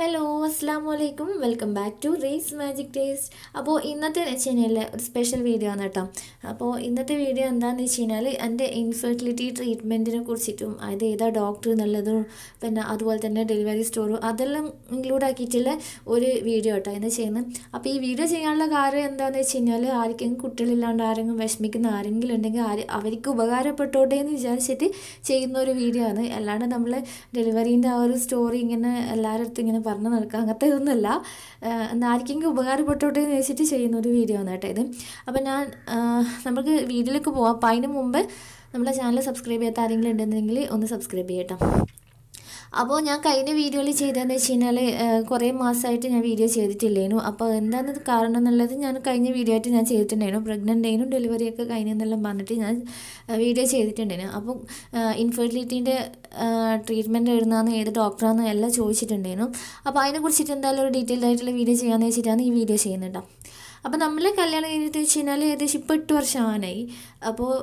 hello അസ്സാം വലൈക്കും welcome back to race magic taste അപ്പോൾ ഇന്നത്തെ വെച്ച് കഴിഞ്ഞാൽ ഒരു സ്പെഷ്യൽ വീഡിയോ ആണ് കേട്ടോ അപ്പോൾ ഇന്നത്തെ വീഡിയോ എന്താണെന്ന് വെച്ച് കഴിഞ്ഞാൽ എൻ്റെ ഇൻഫെർട്ടിലിറ്റി ട്രീറ്റ്മെൻറ്റിനെ കുറിച്ചിട്ടും അത് ഏതാ ഡോക്ടർ എന്നുള്ളതും പിന്നെ അതുപോലെ തന്നെ ഡെലിവറി സ്റ്റോറും അതെല്ലാം ഇൻക്ലൂഡ് ആക്കിയിട്ടുള്ള ഒരു വീഡിയോ കേട്ടോ എന്ന് ചെയ്യുന്നത് അപ്പോൾ ഈ വീഡിയോ ചെയ്യാനുള്ള കാര്യം എന്താണെന്ന് വെച്ച് കഴിഞ്ഞാൽ ആർക്കെങ്കിലും കുട്ടികളില്ലാണ്ട് ആരെങ്കിലും വിഷമിക്കുന്ന ആരെങ്കിലും ഉണ്ടെങ്കിൽ ആര് അവർക്ക് ഉപകാരപ്പെട്ടോട്ടെ എന്ന് വിചാരിച്ചിട്ട് ചെയ്യുന്ന ഒരു വീഡിയോ ആണ് അല്ലാണ്ട് നമ്മൾ ഡെലിവറീൻ്റെ ആ ഒരു സ്റ്റോറി ഇങ്ങനെ എല്ലാവരുടെ അടുത്തും ഇങ്ങനെ പറഞ്ഞു നടക്കുക അങ്ങനത്തെ ഇതൊന്നുമല്ല എന്നാൽ ആർക്കെങ്കിലും ഉപകാരപ്പെട്ടോട്ടെ എന്ന് വെച്ചിട്ട് ചെയ്യുന്ന ഒരു വീഡിയോ ആണ് കേട്ടോ ഇത് അപ്പോൾ ഞാൻ ആ, നമുക്ക് വീഡിയോയിലേക്ക് പോവാം അപ്പോൾ അതിന് മുമ്പ് നമ്മളെ ചാനൽ സബ്സ്ക്രൈബ് ചെയ്യാത്ത ആരെങ്കിലും ഉണ്ടെന്നുണ്ടെങ്കിൽ ഒന്ന് സബ്സ്ക്രൈബ് ചെയ്യട്ടോ അപ്പോൾ ഞാൻ കഴിഞ്ഞ വീഡിയോയിൽ ചെയ്തതെന്ന് വെച്ച് കഴിഞ്ഞാൽ കുറേ മാസമായിട്ട് ഞാൻ വീഡിയോ ചെയ്തിട്ടില്ലേനു അപ്പോൾ എന്താണെന്നത് കാരണം എന്നുള്ളത് ഞാൻ കഴിഞ്ഞ വീഡിയോ ആയിട്ട് ഞാൻ ചെയ്തിട്ടുണ്ടായിരുന്നു പ്രഗ്നൻ്റ് ആയിരുന്നു ഡെലിവറി ഒക്കെ കഴിഞ്ഞെന്നെല്ലാം പറഞ്ഞിട്ട് ഞാൻ വീഡിയോ ചെയ്തിട്ടുണ്ടായിരുന്നു അപ്പം ഇൻഫെർട്ടിലിറ്റീൻ്റെ ട്രീറ്റ്മെൻറ്റ് എഴുതുന്നതെന്ന് ഏത് ഡോക്ടറാണെന്ന് എല്ലാം ചോദിച്ചിട്ടുണ്ടായിരുന്നു അപ്പോൾ അതിനെ കുറിച്ചിട്ട് എന്തായാലും ഒരു ഡീറ്റെയിൽഡ് ആയിട്ടുള്ള വീഡിയോ ചെയ്യാമെന്ന് വെച്ചിട്ടാണ് ഈ വീഡിയോ ചെയ്യുന്നത് കേട്ടോ അപ്പോൾ നമ്മൾ കല്യാണം കഴിഞ്ഞിട്ട് വെച്ച് കഴിഞ്ഞാൽ ഏകദേശം ഇപ്പോൾ എട്ട് വർഷം ആവാനായി അപ്പോൾ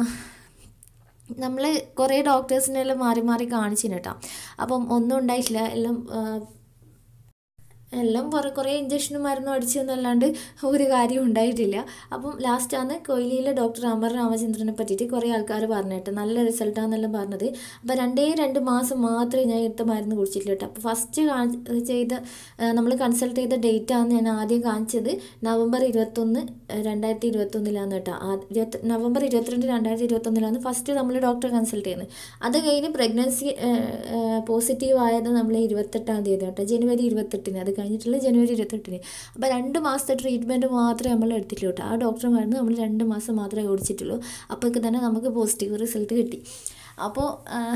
നമ്മൾ കുറേ ഡോക്ടേഴ്സിനെല്ലാം മാറി മാറി കാണിച്ചിന് കേട്ടോ അപ്പം ഒന്നും ഉണ്ടായിട്ടില്ല എല്ലാം ആ, എല്ലാം കുറേ കുറേ ഇഞ്ചക്ഷനും മരുന്നും അടിച്ചെന്നല്ലാണ്ട് ഒരു കാര്യം ഉണ്ടായിട്ടില്ല അപ്പം ലാസ്റ്റാണ് കൊയിലിയിലെ ഡോക്ടർ അമർ രാമചന്ദ്രനെ പറ്റിയിട്ട് കുറേ ആൾക്കാർ പറഞ്ഞിട്ട് നല്ല റിസൾട്ടാണെന്നെല്ലാം പറഞ്ഞത് അപ്പോൾ രണ്ടേ രണ്ട് മാസം മാത്രമേ ഞാൻ എടുത്ത മരുന്ന് കുടിച്ചിട്ടില്ല കേട്ടോ അപ്പോൾ ഫസ്റ്റ് ചെയ്ത നമ്മൾ കൺസൾട്ട് ചെയ്ത ഡേറ്റ് ആണ് ഞാൻ ആദ്യം കാണിച്ചത് നവംബർ ഇരുപത്തൊന്ന് രണ്ടായിരത്തി ഇരുപത്തൊന്നിലാണ് കേട്ടോ ആ ഇരുപത്തി നവംബർ ഇരുപത്തിരണ്ട് രണ്ടായിരത്തി ഇരുപത്തൊന്നിലാണ് ഫസ്റ്റ് നമ്മൾ ഡോക്ടറെ കൺസൾട്ട് ചെയ്യുന്നത് അത് കഴിഞ്ഞ് പ്രഗ്നൻസി പോസിറ്റീവ് ആയത് നമ്മൾ ഇരുപത്തെട്ടാം തീയതി കേട്ടോ ജനുവരി ഇരുപത്തെട്ടിന് അത് കഴിഞ്ഞിട്ടുള്ള ജനുവരി ഇരുപത്തെട്ടിന് അപ്പോൾ രണ്ട് മാസത്തെ ട്രീറ്റ്മെൻറ്റ് മാത്രമേ നമ്മൾ എടുത്തിട്ടുള്ളൂ കേട്ടോ ആ ഡോക്ടർ മരുന്ന് നമ്മൾ രണ്ട് മാസം മാത്രമേ ഓടിച്ചിട്ടുള്ളൂ അപ്പോഴേക്ക് തന്നെ നമുക്ക് പോസിറ്റീവ് റിസൾട്ട് കിട്ടി അപ്പോൾ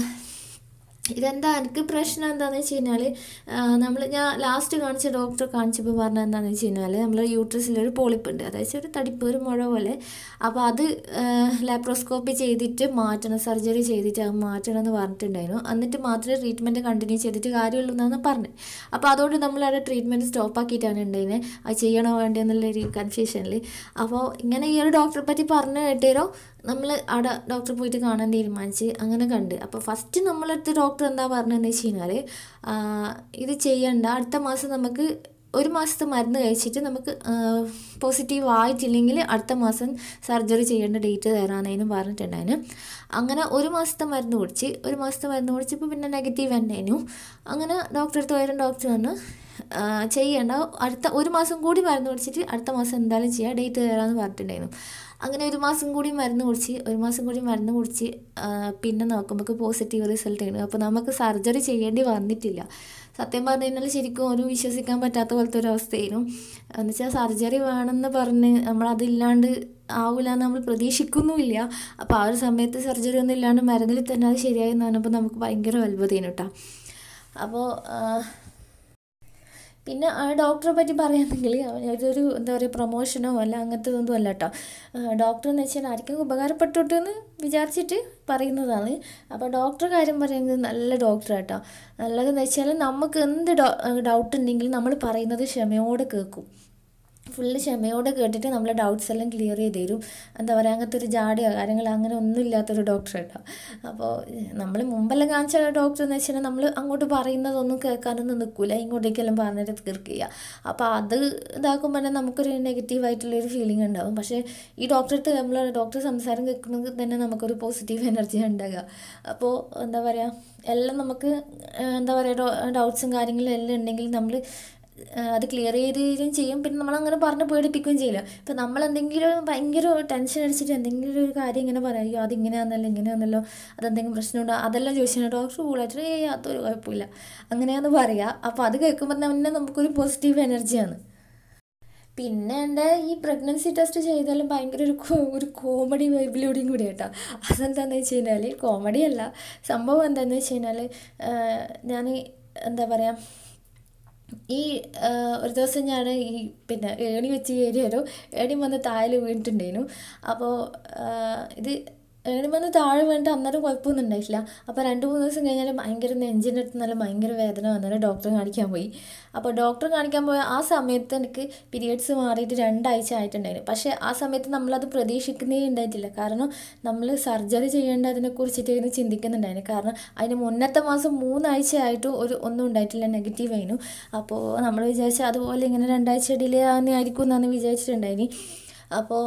ഇതെന്താ എനിക്ക് പ്രശ്നം എന്താണെന്ന് വെച്ച് കഴിഞ്ഞാൽ നമ്മൾ ഞാൻ ലാസ്റ്റ് കാണിച്ച ഡോക്ടറെ കാണിച്ചപ്പോൾ പറഞ്ഞത് എന്താണെന്ന് വെച്ച് കഴിഞ്ഞാൽ നമ്മുടെ യൂട്രസിലൊരു പോളിപ്പുണ്ട് അതായത് ഒരു തടിപ്പ് ഒരു മുഴ പോലെ അപ്പോൾ അത് ലാപ്രോസ്കോപ്പി ചെയ്തിട്ട് മാറ്റണം സർജറി ചെയ്തിട്ട് അത് മാറ്റണം എന്ന് പറഞ്ഞിട്ടുണ്ടായിരുന്നു എന്നിട്ട് മാത്രമേ ട്രീറ്റ്മെൻറ്റ് കണ്ടിന്യൂ ചെയ്തിട്ട് കാര്യമുള്ളൂ എന്നാണ് പറഞ്ഞത് അപ്പോൾ അതുകൊണ്ട് നമ്മൾ അവിടെ ട്രീറ്റ്മെൻറ്റ് സ്റ്റോപ്പ് ആക്കിയിട്ടാണ് ഉണ്ടായിരുന്നത് അത് ചെയ്യണോ വേണ്ടോ എന്നുള്ളൊരു കൺഫ്യൂഷനിൽ അപ്പോൾ ഇങ്ങനെ ഈ ഒരു ഡോക്ടറെ പറ്റി പറഞ്ഞു കേട്ടേരോ നമ്മൾ അവിടെ ഡോക്ടറെ പോയിട്ട് കാണാൻ തീരുമാനിച്ച് അങ്ങനെ കണ്ട് അപ്പോൾ ഫസ്റ്റ് നമ്മളടുത്ത് ഡോക്ടർ എന്താ പറഞ്ഞതെന്ന് വെച്ച് കഴിഞ്ഞാൽ ഇത് ചെയ്യണ്ട അടുത്ത മാസം നമുക്ക് ഒരു മാസത്തെ മരുന്ന് കഴിച്ചിട്ട് നമുക്ക് പോസിറ്റീവ് ആയിട്ടില്ലെങ്കിൽ അടുത്ത മാസം സർജറി ചെയ്യേണ്ട ഡേറ്റ് തരാമെന്നതിനും പറഞ്ഞിട്ടുണ്ടായിരുന്നു അങ്ങനെ ഒരു മാസത്തെ മരുന്ന് കുടിച്ച് ഒരു മാസത്തെ മരുന്ന് കുടിച്ചപ്പോൾ പിന്നെ നെഗറ്റീവ് തന്നെയായിരുന്നു അങ്ങനെ ഡോക്ടറെ അടുത്ത് വരും ഡോക്ടർ പറഞ്ഞു ആ, ചെയ്യണ്ട അടുത്ത ഒരു മാസം കൂടി മരുന്ന് കുടിച്ചിട്ട് അടുത്ത മാസം എന്തായാലും ചെയ്യാം ഡേറ്റ് തരാമെന്ന് പറഞ്ഞിട്ടുണ്ടായിരുന്നു അങ്ങനെ ഒരു മാസം കൂടി മരുന്ന് കുടിച്ച് ഒരു മാസം കൂടി മരുന്ന് കുടിച്ച് ആ, പിന്നെ നോക്കുമ്പോൾ പോസിറ്റീവ് റിസൾട്ട് ആണ് അപ്പോൾ നമുക്ക് സർജറി ചെയ്യേണ്ടി വന്നിട്ടില്ല സത്യം പറഞ്ഞു കഴിഞ്ഞാൽ ശരിക്കും ഒരു വിശ്വസിക്കാൻ പറ്റാത്ത പോലത്തെ ഒരു അവസ്ഥയായിരുന്നു എന്ന് വെച്ചാൽ സർജറി വേണമെന്ന് പറഞ്ഞ് നമ്മളതില്ലാണ്ട് ആവില്ല എന്ന് നമ്മൾ പ്രതീക്ഷിക്കുന്നുമില്ല അപ്പോൾ ആ ഒരു സമയത്ത് സർജറി ഒന്നും ഇല്ലാണ്ട് മരുന്നിൽ തന്നെ അത് ശരിയായി എന്ന് പറഞ്ഞപ്പോൾ നമുക്ക് ഭയങ്കര അത്ഭുതമായിരുന്നു കേട്ടോ അപ്പോൾ പിന്നെ ആ ഡോക്ടറെ പറ്റി പറയുകയാണെങ്കിൽ ഇതൊരു എന്താ പറയുക പ്രൊമോഷനോ അല്ല അങ്ങനത്തെ ഒന്നും അല്ല കേട്ടോ ഡോക്ടർ എന്ന് വെച്ചാൽ ആർക്കും ഉപകാരപ്പെട്ടോട്ടെ എന്ന് വിചാരിച്ചിട്ട് പറയുന്നതാണ് അപ്പോൾ ഡോക്ടർ കാര്യം പറയുന്നത് നല്ല ഡോക്ടർ കേട്ടോ നല്ലതെന്ന് വെച്ചാൽ നമുക്ക് എന്ത് ഡൗട്ട് ഉണ്ടെങ്കിലും നമ്മൾ പറയുന്നത് ക്ഷമയോടെ കേൾക്കും ഫുള്ള് ക്ഷമയോടെ കേട്ടിട്ട് നമ്മളെ ഡൗട്ട്സ് എല്ലാം ക്ലിയർ ചെയ്ത് തരും എന്താ പറയുക അങ്ങനത്തെ ഒരു ജാടിയോ കാര്യങ്ങൾ അങ്ങനെ ഒന്നും ഇല്ലാത്തൊരു ഡോക്ടർ കേട്ടോ അപ്പോൾ നമ്മൾ മുമ്പെല്ലാം കാണിച്ച ഡോക്ടർ എന്ന് വെച്ചാൽ നമ്മൾ അങ്ങോട്ട് പറയുന്നതൊന്നും കേൾക്കാനൊന്നും നിൽക്കില്ല ഇങ്ങോട്ടേക്കെല്ലാം പറഞ്ഞിട്ട് തീർക്കുക അപ്പോൾ അത് ഇതാക്കുമ്പോൾ തന്നെ നമുക്കൊരു നെഗറ്റീവായിട്ടുള്ളൊരു ഫീലിംഗ് ഉണ്ടാവും പക്ഷേ ഈ ഡോക്ടറെ അടുത്ത് നമ്മൾ ഡോക്ടർ സംസാരം കേൾക്കുന്നത് തന്നെ നമുക്കൊരു പോസിറ്റീവ് എനർജി ഉണ്ടാകുക അപ്പോൾ എന്താ പറയുക എല്ലാം നമുക്ക് ആ, എന്താ പറയുക ഡൗട്ട്സും കാര്യങ്ങളും എല്ലാം ഉണ്ടെങ്കിൽ നമ്മൾ അത് ക്ലിയർ ചെയ്തുകയും ചെയ്യും പിന്നെ നമ്മളങ്ങനെ പറഞ്ഞ് പേടിപ്പിക്കുകയും ചെയ്യില്ല ഇപ്പം നമ്മൾ എന്തെങ്കിലും ഭയങ്കര ടെൻഷൻ അടിച്ചിട്ട് എന്തെങ്കിലും ഒരു കാര്യം ഇങ്ങനെ പറയും അയ്യോ അതിങ്ങനെയാണെന്നല്ലോ ഇങ്ങനെയാണെന്നല്ലോ അതെന്തെങ്കിലും പ്രശ്നമുണ്ടോ അതെല്ലാം ചോദിച്ചാൽ ഡോക്ടർ കൂളായിട്ട് ഏയ് അതൊരു കുഴപ്പമില്ല അങ്ങനെയാന്ന് പറയുക അപ്പോൾ അത് കേൾക്കുമ്പോൾ തന്നെ നമുക്കൊരു പോസിറ്റീവ് എനർജിയാണ് പിന്നെ എൻ്റെ ഈ പ്രഗ്നൻസി ടെസ്റ്റ് ചെയ്താലും ഭയങ്കര ഒരു കോ- ഒരു കോമഡി വൈബിലൂടെയും കൂടി കേട്ടോ അതെന്താണെന്ന് വെച്ച് കഴിഞ്ഞാൽ കോമഡി അല്ല സംഭവം എന്താണെന്ന് വെച്ച് കഴിഞ്ഞാൽ ഞാൻ എന്താ പറയുക ഈ ആ, ഒരു ദിവസം ഞാൻ ഈ പിന്നെ ഏണി വെച്ച് കയറിയാലോ ഏണി വന്ന് താഴെ വീണിട്ടുണ്ടായിരുന്നു അപ്പോൾ ആ, ഇത് ഏണിമന്ന് താഴെ വീണിട്ട് അന്നേരം കുഴപ്പമൊന്നും ഉണ്ടായിട്ടില്ല അപ്പോൾ രണ്ട് മൂന്ന് ദിവസം കഴിഞ്ഞാൽ ഭയങ്കര നെഞ്ചിൻ്റെ അടുത്ത് നല്ല ഭയങ്കര വേദന വന്നാലും ഡോക്ടറെ കാണിക്കാൻ പോയി അപ്പോൾ ഡോക്ടറെ കാണിക്കാൻ പോയ ആ സമയത്ത് എനിക്ക് പീരിയഡ്സ് മാറിയിട്ട് രണ്ടാഴ്ച ആയിട്ടുണ്ടായിരുന്നു പക്ഷേ ആ സമയത്ത് നമ്മളത് പ്രതീക്ഷിക്കുന്നേ ഉണ്ടായിട്ടില്ല കാരണം നമ്മൾ സർജറി ചെയ്യേണ്ടതിനെ കുറിച്ചിട്ടായിരുന്നു ചിന്തിക്കുന്നുണ്ടായിരുന്നു കാരണം അതിന് മുന്നത്തെ മാസം മൂന്നാഴ്ച ആയിട്ടും ഒരു ഒന്നും ഉണ്ടായിട്ടില്ല നെഗറ്റീവ് ആയിരുന്നു അപ്പോൾ നമ്മൾ വിചാരിച്ച അതുപോലെ ഇങ്ങനെ രണ്ടാഴ്ച ഡിലേ ആകുന്നതായിരിക്കും എന്നാണ് വിചാരിച്ചിട്ടുണ്ടായിനി അപ്പോൾ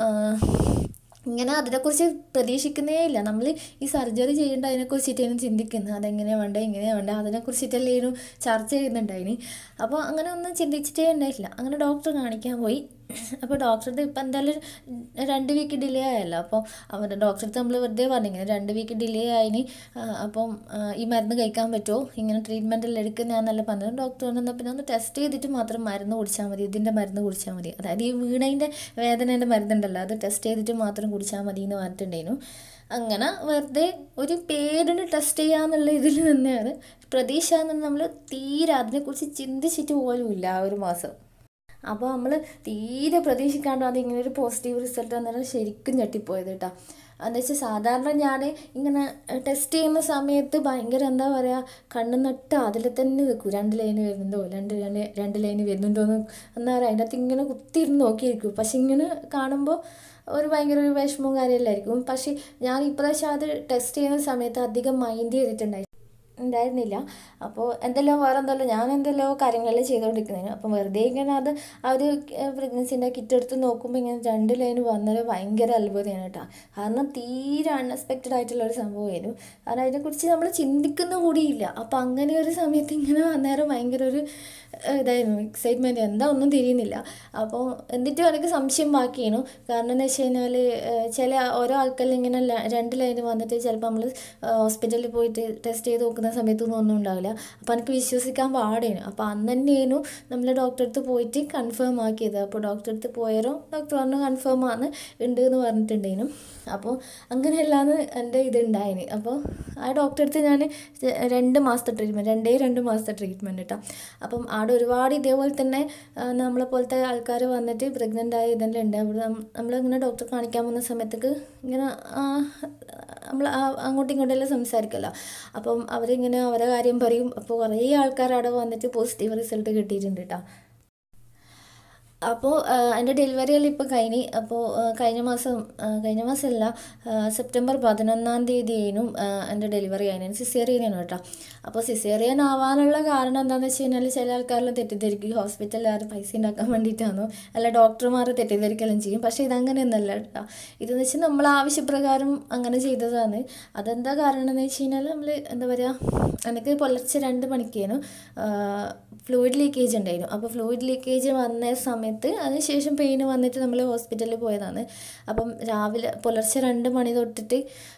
ഇങ്ങനെ അതിനെക്കുറിച്ച് പ്രതീക്ഷിക്കുന്നേ ഇല്ല നമ്മൾ ഈ സർജറി ചെയ്യേണ്ട അതിനെക്കുറിച്ചിട്ടായിരുന്നു ചിന്തിക്കുന്നത് അതെങ്ങനെയാണ് വേണ്ടത് എങ്ങനെയാണ് വേണ്ടത് അതിനെക്കുറിച്ചിട്ടല്ലേനു ചർച്ച ചെയ്യുന്നുണ്ടായിനി അപ്പോൾ അങ്ങനെ ഒന്നും ചിന്തിച്ചിട്ടേ ഉണ്ടായിട്ടില്ല അങ്ങനെ ഡോക്ടറെ കാണിക്കാൻ പോയി അപ്പോൾ ഡോക്ടറുടെ ഇപ്പം എന്തായാലും രണ്ട് വീക്ക് ഡിലേ ആയല്ലോ അപ്പോൾ അവരുടെ ഡോക്ടറെ നമ്മൾ വെറുതെ പറഞ്ഞിങ്ങനെ രണ്ട് വീക്ക് ഡിലേ ആയിന് അപ്പം ഈ മരുന്ന് കഴിക്കാൻ പറ്റുമോ ഇങ്ങനെ ട്രീറ്റ്മെൻ്റ് എല്ലാം എടുക്കുന്നതാണെന്നല്ല പറഞ്ഞത് ഡോക്ടർ പറഞ്ഞാൽ പിന്നെ ഒന്ന് ടെസ്റ്റ് ചെയ്തിട്ട് മാത്രം മരുന്ന് കുടിച്ചാൽ മതി ഇതിൻ്റെ മരുന്ന് കുടിച്ചാൽ മതി അതായത് ഈ വീണതിൻ്റെ വേദനേൻ്റെ മരുന്നുണ്ടല്ലോ അത് ടെസ്റ്റ് ചെയ്തിട്ട് മാത്രം കുടിച്ചാൽ മതി എന്ന് പറഞ്ഞിട്ടുണ്ടായിരുന്നു അങ്ങനെ വെറുതെ ഒരു പേരിന് ടെസ്റ്റ് ചെയ്യാന്നുള്ള ഇതിൽ തന്നെയാണ് പ്രതീക്ഷ എന്ന് നമ്മൾ തീരെ അതിനെക്കുറിച്ച് ചിന്തിച്ചിട്ട് പോലും ഇല്ല ആ ഒരു മാസം അപ്പോൾ നമ്മൾ തീരെ പ്രതീക്ഷിക്കാണ്ട് അത് ഇങ്ങനെ ഒരു പോസിറ്റീവ് റിസൾട്ട് വന്നിട്ട് ശരിക്കും ഞെട്ടിപ്പോയത് കേട്ടോ എന്ന് വെച്ചാൽ സാധാരണ ഞാൻ ഇങ്ങനെ ടെസ്റ്റ് ചെയ്യുന്ന സമയത്ത് ഭയങ്കര എന്താ പറയുക കണ്ണു നട്ട് അതിൽ തന്നെ നിൽക്കും രണ്ട് ലൈന് വരുന്നുണ്ടോ രണ്ട് രണ്ട് രണ്ട് ലൈന് വരുന്നുണ്ടോ എന്ന് എന്താ പറയുക അതിൻ്റെ അകത്ത് ഇങ്ങനെ കുത്തിയിരുന്ന് നോക്കിയിരിക്കും പക്ഷെ ഇങ്ങനെ കാണുമ്പോൾ ഒരു ഭയങ്കര ഒരു വിഷമവും കാര്യമെല്ലായിരിക്കും പക്ഷേ ഞാൻ ഇപ്രാവശ്യം അത് ടെസ്റ്റ് ചെയ്യുന്ന സമയത്ത് അധികം മൈൻഡ് ചെയ്തിട്ടുണ്ടായി ഉണ്ടായിരുന്നില്ല അപ്പോൾ എന്തെല്ലോ വേറെ എന്തെല്ലോ ഞാൻ എന്തെല്ലോ കാര്യങ്ങളെല്ലാം ചെയ്തുകൊണ്ടിരിക്കുന്നതിന് അപ്പം വെറുതെ ഇങ്ങനെ അത് ആ ഒരു പ്രഗ്നൻസിൻ്റെ കിറ്റ് എടുത്ത് നോക്കുമ്പോൾ ഇങ്ങനെ രണ്ട് ലൈൻ വന്നത് ഭയങ്കര അത്ഭുതമാണ് കേട്ടോ കാരണം തീരെ അൺഎക്സ്പെക്റ്റഡ് ആയിട്ടുള്ള ഒരു സംഭവമായിരുന്നു കാരണം അതിനെക്കുറിച്ച് നമ്മൾ ചിന്തിക്കുന്ന കൂടിയില്ല അപ്പോൾ അങ്ങനെ ഒരു സമയത്ത് ഇങ്ങനെ വന്നേരം ഭയങ്കര ഒരു ഇതായിരുന്നു എക്സൈറ്റ്മെൻറ്റ് എന്താ ഒന്നും തിരിയുന്നില്ല അപ്പോൾ എന്നിട്ടും എനിക്ക് സംശയം ബാക്കിയായിരുന്നു കാരണം എന്ന് വെച്ച് കഴിഞ്ഞാൽ ചില ഓരോ ആൾക്കാരിൽ ഇങ്ങനെ രണ്ട് ലൈന് വന്നിട്ട് ചിലപ്പോൾ നമ്മൾ ഹോസ്പിറ്റലിൽ പോയിട്ട് ടെസ്റ്റ് ചെയ്ത് നോക്കുന്ന സമയത്തൊന്നും ഒന്നും ഉണ്ടാവില്ല അപ്പോൾ എനിക്ക് വിശ്വസിക്കാൻ പാടേനു അപ്പോൾ അന്ന് തന്നെയായിരുന്നു നമ്മൾ ഡോക്ടറെ അടുത്ത് പോയിട്ട് കൺഫേം ആക്കിയത് അപ്പോൾ ഡോക്ടറെ അടുത്ത് പോയാലോ ഡോക്ടർ പറഞ്ഞു കൺഫേം ആണ് ഉണ്ട് എന്ന് പറഞ്ഞിട്ടുണ്ടേനു അപ്പോൾ അങ്ങനെയല്ലാന്ന് എൻ്റെ ഇത് ഉണ്ടായിന് അപ്പോൾ ആ ഡോക്ടറെ അടുത്ത് ഞാൻ രണ്ട് മാസത്തെ ട്രീറ്റ്മെൻറ്റ് രണ്ടേ രണ്ട് മാസത്തെ ട്രീറ്റ്മെൻറ്റ് കേട്ടോ അപ്പം അവിടെ ഒരുപാട് ഇതേപോലെ തന്നെ നമ്മളെ പോലത്തെ ആൾക്കാർ വന്നിട്ട് പ്രഗ്നൻ്റ് ആയ ഇതെല്ലാം ഉണ്ട് അവിടെ നമ്മളിങ്ങനെ ഡോക്ടറെ കാണിക്കാൻ പോകുന്ന സമയത്തേക്ക് ഇങ്ങനെ നമ്മൾ അങ്ങോട്ടും ഇങ്ങോട്ടെല്ലാം സംസാരിക്കുമല്ലോ അപ്പം അവരിങ്ങനെ അവരെ കാര്യം പറയും അപ്പോൾ കുറേ ആൾക്കാർ അവിടെ വന്നിട്ട് പോസിറ്റീവ് റിസൾട്ട് കിട്ടിയിട്ടുണ്ട് കേട്ടോ അപ്പോൾ എൻ്റെ ഡെലിവറി എല്ലാം ഇപ്പോൾ കഴിഞ്ഞ് അപ്പോൾ കഴിഞ്ഞ മാസം കഴിഞ്ഞ മാസമല്ല സെപ്റ്റംബർ പതിനൊന്നാം തീയതി ആയിരുന്നു എൻ്റെ ഡെലിവറി ആയിരുന്നു സിസേറിയനാണ് കേട്ടോ അപ്പോൾ സിസേറിയൻ ആവാനുള്ള കാരണം എന്താണെന്ന് വെച്ച് കഴിഞ്ഞാൽ ചില ആൾക്കാരെല്ലാം തെറ്റിദ്ധരിക്കും ഹോസ്പിറ്റലിൽ ആരും പൈസ ഉണ്ടാക്കാൻ വേണ്ടിയിട്ടാണോ അല്ല ഡോക്ടർമാർ തെറ്റിദ്ധരിക്കലും ചെയ്യും പക്ഷേ ഇതങ്ങനെയൊന്നല്ല കേട്ടോ ഇതെന്ന് വെച്ചാൽ നമ്മൾ ആവശ്യപ്രകാരം അങ്ങനെ ചെയ്തതാണ് അതെന്താ കാരണം എന്ന് വെച്ച് കഴിഞ്ഞാൽ നമ്മൾ എന്താ പറയുക എനിക്ക് പുലർച്ചെ രണ്ട് മണിക്കായിരുന്നു ഫ്ലൂയിഡ് ലീക്കേജ് ഉണ്ടായിരുന്നു അപ്പോൾ ഫ്ലൂയിഡ് ലീക്കേജ് വന്ന സമയത്ത് അതിനുശേഷം പെയിൻ വന്നിട്ട് നമ്മൾ ഹോസ്പിറ്റലിൽ പോയതാണ് അപ്പം രാവിലെ പുലർച്ചെ രണ്ട് മണി തൊട്ടിട്ട്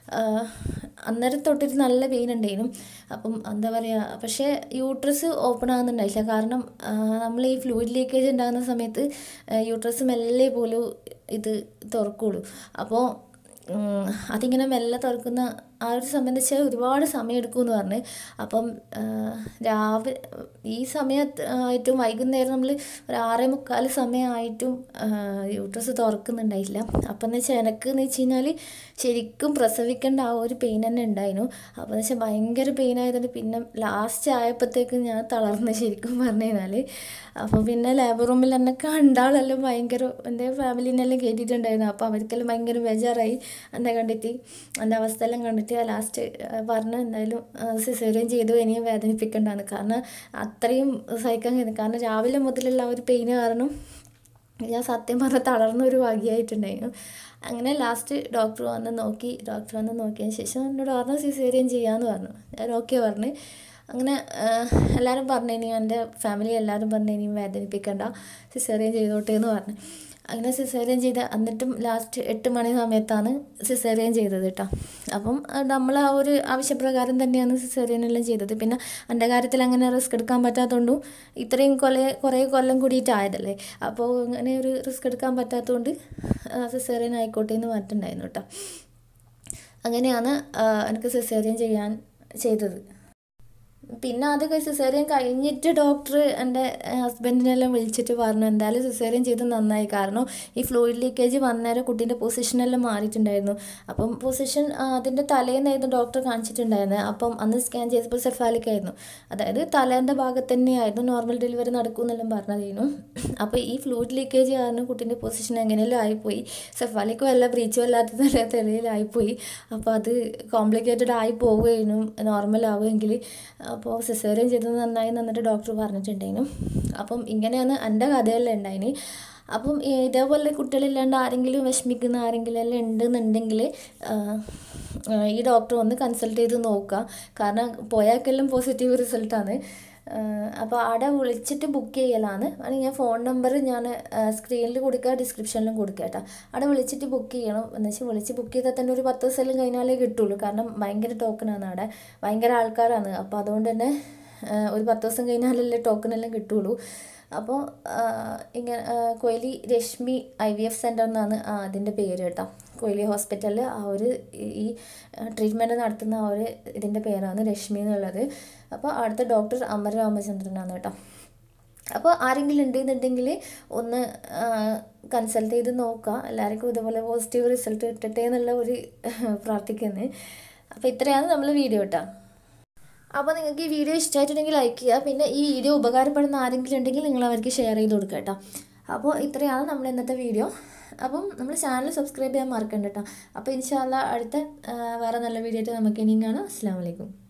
അന്നേരം തൊട്ടിട്ട് നല്ല പെയിൻ ഉണ്ടായിരുന്നു അപ്പം എന്താ പറയുക പക്ഷേ യൂട്രസ് ഓപ്പൺ ആകുന്നുണ്ടായില്ല കാരണം നമ്മൾ ഈ ഫ്ലൂയിഡ് ലീക്കേജ് ഉണ്ടാകുന്ന സമയത്ത് യൂട്രസ് മെല്ലെ പോലും ഇത് തുറക്കുള്ളൂ അപ്പോൾ അതിങ്ങനെ മെല്ലെ തുറക്കുന്ന ആ ഒരു സമയം വെച്ചാൽ ഒരുപാട് സമയം എടുക്കുമെന്ന് പറഞ്ഞ് അപ്പം രാവിലെ ഈ സമയത്ത് ആയിട്ടും വൈകുന്നേരം നമ്മൾ ഒരു ആറേ മുക്കാൽ സമയമായിട്ടും യൂട്രസ് തുറക്കുന്നുണ്ടായില്ല അപ്പം എന്ന് വെച്ചാൽ എനിക്ക് എന്ന് വെച്ച് കഴിഞ്ഞാൽ ശരിക്കും പ്രസവിക്കേണ്ട ആ ഒരു പെയിൻ തന്നെ ഉണ്ടായിരുന്നു അപ്പോൾ എന്ന് വെച്ചാൽ ഭയങ്കര പെയിൻ ആയതുകൊണ്ട് പിന്നെ ലാസ്റ്റ് ആയപ്പോഴത്തേക്കും ഞാൻ തളർന്ന് ശരിക്കും പറഞ്ഞു കഴിഞ്ഞാൽ അപ്പോൾ പിന്നെ ലേബർ റൂമിൽ എന്നെ കണ്ടാളെല്ലാം ഭയങ്കര എൻ്റെ ഫാമിലിനെല്ലാം കേട്ടിട്ടുണ്ടായിരുന്നു അപ്പോൾ അവർക്കെല്ലാം ഭയങ്കര ബേജാറായി എന്നെ കണ്ടിട്ട് എൻ്റെ അവസ്ഥയെല്ലാം കണ്ടിട്ട് ലാസ്റ്റ് പറഞ്ഞു എന്തായാലും സിസേറിയൻ ചെയ്തു ഇനിയും വേദനിപ്പിക്കണ്ടാന്ന് കാരണം അത്രയും സഹിക്കാൻ കഴിയുന്നു കാരണം രാവിലെ മുതലുള്ള ആ ഒരു പെയിന് കാരണം ഞാൻ സത്യം പറഞ്ഞ തളർന്ന ഒരു ഭാഗ്യമായിട്ടുണ്ടായിരുന്നു അങ്ങനെ ലാസ്റ്റ് ഡോക്ടർ വന്ന് നോക്കി ഡോക്ടർ വന്ന് നോക്കിയതിന് ശേഷം എന്നോട് പറഞ്ഞു സിസേറിയൻ ചെയ്യാമെന്ന് പറഞ്ഞു ഞാൻ ഓക്കെ പറഞ്ഞു അങ്ങനെ എല്ലാവരും പറഞ്ഞു ഇനി എൻ്റെ ഫാമിലി എല്ലാവരും പറഞ്ഞു ഇനിയും വേദനിപ്പിക്കണ്ട സിസേറിയൻ ചെയ്തോട്ടെ എന്ന് പറഞ്ഞു അങ്ങനെ സിസേറിയൻ ചെയ്ത് എന്നിട്ടും ലാസ്റ്റ് എട്ട് മണി സമയത്താണ് സിസേറിയൻ ചെയ്തത് കേട്ടോ അപ്പം നമ്മൾ ആ ഒരു ആവശ്യപ്രകാരം തന്നെയാണ് സിസേറിയൻ എല്ലാം ചെയ്തത് പിന്നെ എൻ്റെ കാര്യത്തിൽ അങ്ങനെ റിസ്ക് എടുക്കാൻ പറ്റാത്തതുകൊണ്ടും ഇത്രയും കൊല കുറേ കൊല്ലം കൂടിയിട്ടായതല്ലേ അപ്പോൾ അങ്ങനെ ഒരു റിസ്ക് എടുക്കാൻ പറ്റാത്തതുകൊണ്ട് സിസേറിയൻ ആയിക്കോട്ടെ എന്ന് പറഞ്ഞിട്ടുണ്ടായിരുന്നു കേട്ടോ അങ്ങനെയാണ് എനിക്ക് സിസേറിയൻ ചെയ്യാൻ ചെയ്തത് പിന്നെ അതൊക്കെ സിസേറിയൻ കഴിഞ്ഞിട്ട് ഡോക്ടർ എൻ്റെ ഹസ്ബൻഡിനെല്ലാം വിളിച്ചിട്ട് പറഞ്ഞു എന്തായാലും സിസേറിയൻ ചെയ്ത് നന്നായി കാരണം ഈ ഫ്ലൂയിഡ് ലീക്കേജ് വന്നേരം കുട്ടീൻ്റെ പൊസിഷനെല്ലാം മാറിയിട്ടുണ്ടായിരുന്നു അപ്പം പൊസിഷൻ അതിൻ്റെ തലേന്നായിരുന്നു ഡോക്ടർ കാണിച്ചിട്ടുണ്ടായിരുന്നത് അപ്പം അന്ന് സ്കാൻ ചെയ്തപ്പോൾ സെഫാലിക് ആയിരുന്നു അതായത് തലേൻ്റെ ഭാഗത്ത് തന്നെയായിരുന്നു നോർമൽ ഡെലിവറി നടക്കുമെന്നെല്ലാം പറഞ്ഞതായിരുന്നു അപ്പോൾ ഈ ഫ്ലൂയിഡ് ലീക്കേജ് കാരണം കുട്ടീൻ്റെ പൊസിഷൻ എങ്ങനെയെല്ലാം ആയിപ്പോയി സെഫാലിക്കും അല്ല ബ്രീച്ചും അല്ലാത്ത നിലയിലായിപ്പോയി അപ്പോൾ അത് കോംപ്ലിക്കേറ്റഡ് ആയി പോവുകയും നോർമൽ ആവുമെങ്കിൽ അപ്പോൾ സിസേറിയൻ ചെയ്തത് നന്നായി എന്നിട്ട് ഡോക്ടർ പറഞ്ഞിട്ടുണ്ടായിരുന്നു അപ്പം ഇങ്ങനെയാണ് എൻ്റെ കഥയെല്ലാം ഉണ്ടായിന് അപ്പം ഇതേപോലെ കുട്ടികളില്ലാണ്ട് ആരെങ്കിലും വിഷമിക്കുന്ന ആരെങ്കിലും എല്ലാം ഉണ്ടെന്നുണ്ടെങ്കിൽ ഈ ഡോക്ടർ ഒന്ന് കൺസൾട്ട് ചെയ്ത് നോക്കുക കാരണം പോയാക്കെല്ലാം പോസിറ്റീവ് റിസൾട്ടാണ് അപ്പോൾ അവിടെ വിളിച്ചിട്ട് ബുക്ക് ചെയ്യലാണ് അല്ലെങ്കിൽ ഞാൻ ഫോൺ നമ്പർ ഞാൻ സ്ക്രീനിൽ കൊടുക്കുക ഡിസ്ക്രിപ്ഷനിലും കൊടുക്കുക കേട്ടോ അവിടെ വിളിച്ചിട്ട് ബുക്ക് ചെയ്യണം എന്ന് വെച്ചാൽ വിളിച്ച് ബുക്ക് ചെയ്താൽ തന്നെ ഒരു പത്ത് ദിവസം കഴിഞ്ഞാലേ കിട്ടുള്ളൂ കാരണം ഭയങ്കര ടോക്കണാണ് അവിടെ ഭയങ്കര ആൾക്കാരാണ് അപ്പോൾ അതുകൊണ്ട് തന്നെ ഒരു പത്ത് ദിവസം കഴിഞ്ഞാലല്ലേ ടോക്കണെല്ലാം കിട്ടുള്ളൂ അപ്പോൾ ഇങ്ങനെ Koyili Rashmi I V F center എന്നാണ് അതിൻ്റെ പേര് കേട്ടോ കൊയിലി ഹോസ്പിറ്റലിൽ ആ ഒരു ഈ ട്രീറ്റ്മെൻറ്റ് നടത്തുന്ന ആ ഒരു ഇതിൻ്റെ പേരാണ് രശ്മി എന്നുള്ളത് അപ്പോൾ അടുത്ത ഡോക്ടർ അമര രാമചന്ദ്രനാണ് കേട്ടോ അപ്പോൾ ആരെങ്കിലും ഉണ്ടെന്നുണ്ടെങ്കിൽ ഒന്ന് കൺസൾട്ട് ചെയ്ത് നോക്കുക എല്ലാവർക്കും ഇതുപോലെ പോസിറ്റീവ് റിസൾട്ട് കിട്ടട്ടെ എന്നുള്ള ഒരു പ്രാർത്ഥിക്കുന്നത് അപ്പോൾ ഇത്രയാണ് നമ്മൾ വീഡിയോ കേട്ടോ അപ്പോൾ നിങ്ങൾക്ക് ഈ വീഡിയോ ഇഷ്ടമായിട്ടുണ്ടെങ്കിൽ ലൈക്ക് ചെയ്യുക പിന്നെ ഈ വീഡിയോ ഉപകാരപ്പെടുന്ന ആരെങ്കിലും ഉണ്ടെങ്കിൽ നിങ്ങൾ അവർക്ക് ഷെയർ ചെയ്ത് കൊടുക്കുക കേട്ടോ അപ്പോൾ ഇത്രയാണ് നമ്മുടെ ഇന്നത്തെ വീഡിയോ അപ്പം നമ്മൾ ചാനൽ സബ്സ്ക്രൈബ് ചെയ്യാൻ മറക്കണ്ട കേട്ടോ അപ്പോൾ ഇൻഷാല്ല അടുത്ത വേറെ നല്ല വീഡിയോ ആയിട്ട് നമുക്ക് ഇനിയും കാണാം അസ്സാം വലൈക്കും